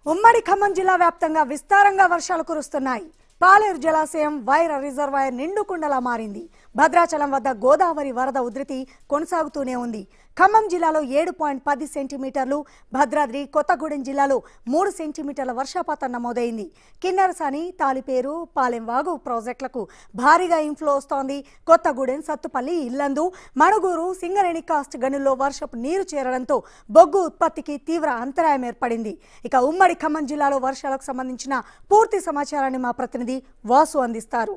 ఉమ్మడి ఖమ్మం జిల్లా వ్యాప్తంగా విస్తారంగా వర్షాలు కురుస్తున్నాయి పాలేరు జలాశయం వైర రిజర్వాయర్ నిండుకుండలా మారింది భద్రాచలం వద్ద గోదావరి వరద ఉధృతి కొనసాగుతూనే ఉంది ఖమ్మం జిల్లాలో ఏడు పాయింట్ పది సెంటీమీటర్లు భద్రాద్రి కొత్తగూడెం జిల్లాలో మూడు సెంటీమీటర్ల వర్షపాతం నమోదైంది కిన్నెరసాని తాలిపేరు పాలెంవాగు ప్రాజెక్టులకు భారీగా ఇన్ఫ్లో వస్తోంది కొత్తగూడెం సత్తుపల్లి ఇల్లందు మణుగూరు సింగరేణి కాస్ట్ గనుల్లో వర్షపు నీరు చేరడంతో బొగ్గు ఉత్పత్తికి తీవ్ర అంతరాయం ఏర్పడింది ఇక ఉమ్మడి ఖమ్మం జిల్లాలో వర్షాలకు సంబంధించిన పూర్తి సమాచారాన్ని మా ప్రతినిధి వాసు అందిస్తారు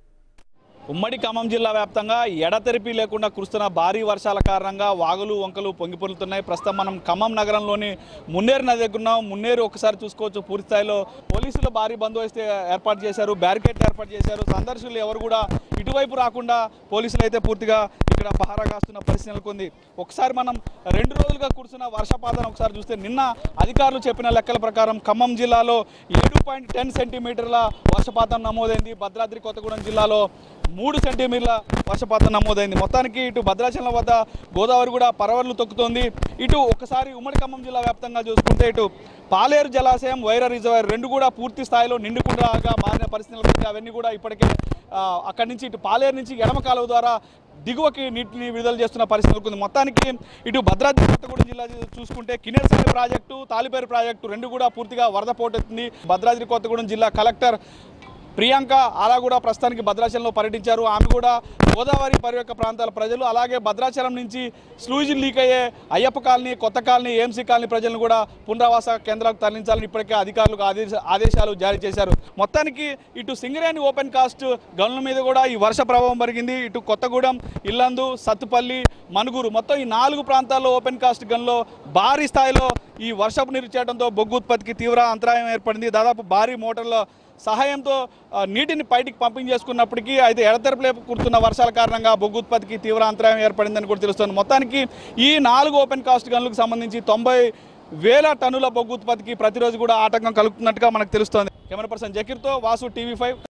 ఉమ్మడి ఖమ్మం జిల్లా వ్యాప్తంగా ఎడతెరిపి లేకుండా కురుస్తున్న భారీ వర్షాల కారణంగా వాగులు వంకలు పొంగి పొరులుతున్నాయి ప్రస్తుతం మనం ఖమ్మం నగరంలోని మున్నేరు నది దగ్గర ఉన్నాం మున్నేరు ఒకసారి చూసుకోవచ్చు పూర్తి స్థాయిలో పోలీసులు భారీ బందోబస్తు ఏర్పాటు చేశారు బ్యారికేడ్ ఏర్పాటు చేశారు సందర్శకులు ఎవరు కూడా ఇటువైపు రాకుండా పోలీసులు అయితే పూర్తిగా ఇక్కడ పహారా కాస్తున్న పరిస్థితి నెలకొంది ఒకసారి మనం రెండు రోజులుగా కురుస్తున్న వర్షపాతం ఒకసారి చూస్తే నిన్న అధికారులు చెప్పిన లెక్కల ప్రకారం ఖమ్మం జిల్లాలో ఏడు పాయింట్ టెన్ సెంటీమీటర్ల వర్షపాతం నమోదైంది భద్రాద్రి కొత్తగూడెం జిల్లాలో మూడు సెంటీమీటర్ల వర్షపాతం నమోదైంది మొత్తానికి ఇటు భద్రాచలం వద్ద గోదావరి కూడా పరవళ్లు తొక్కుతోంది ఇటు ఒకసారి ఉమ్మడి ఖమ్మం జిల్లా వ్యాప్తంగా చూసుకుంటే ఇటు పాలేరు జలాశయం వైర రిజర్వాయర్ రెండు కూడా పూర్తి స్థాయిలో నిండుకుండగా మారిన పరిస్థితులు అవన్నీ కూడా ఇప్పటికే ఆ, అక్కడి నుంచి ఇటు పాలేరు నుంచి ఎడమ కాలువ ద్వారా దిగువకి నీటిని విడుదల చేస్తున్న పరిస్థితి నెలకొంది మొత్తానికి ఇటు భద్రాద్రి కొత్తగూడెం జిల్లా చూసుకుంటే కిన్నెరసాని ప్రాజెక్టు తాలిపేరు ప్రాజెక్టు రెండు కూడా పూర్తిగా వరద పోటెత్తుంది భద్రాద్రి కొత్తగూడెం జిల్లా కలెక్టర్ ప్రియాంక అలా కూడా ప్రస్తుతానికి భద్రాచలంలో పర్యటించారు ఆమె కూడా గోదావరి పరివేక ప్రాంతాల ప్రజలు అలాగే భద్రాచలం నుంచి స్లూజిన్ లీక్ అయ్యే అయ్యప్ప కాలనీ కొత్త కాలనీ ఏఎంసీ కాలనీ ప్రజలను కూడా పునరావాస కేంద్రాలకు తరలించాలని ఇప్పటికే అధికారులకు ఆదేశ ఆదేశాలు జారీ చేశారు మొత్తానికి ఇటు సింగరేణి ఓపెన్ కాస్ట్ గనుల మీద కూడా ఈ వర్ష ప్రభావం పెరిగింది ఇటు కొత్తగూడెం ఇల్లందు సత్తుపల్లి మనుగురు మొత్తం ఈ నాలుగు ప్రాంతాల్లో ఓపెన్ కాస్ట్ గన్లో భారీ స్థాయిలో ఈ వర్షపు నీరు చేయడంతో బొగ్గు ఉత్పత్తికి తీవ్ర అంతరాయం ఏర్పడింది దాదాపు భారీ మోటార్ల సహాయంతో ఆ, నీటిని బయటికి పంపింగ్ చేసుకున్నప్పటికీ అయితే ఎడతెరపులేపు కురుతున్న వర్షాల కారణంగా బొగ్గు ఉత్పత్తికి తీవ్ర అంతరాయం ఏర్పడిందని కూడా తెలుస్తుంది మొత్తానికి ఈ నాలుగు ఓపెన్ కాస్ట్ గన్లకు సంబంధించి తొంభై వేల టన్నుల బొగ్గు ఉత్పత్తికి ప్రతిరోజు కూడా ఆటంకం కలుగుతున్నట్టుగా మనకు తెలుస్తోంది కెమెరా పర్సన్ జకీర్తో వాసు టీవీ ఫైవ్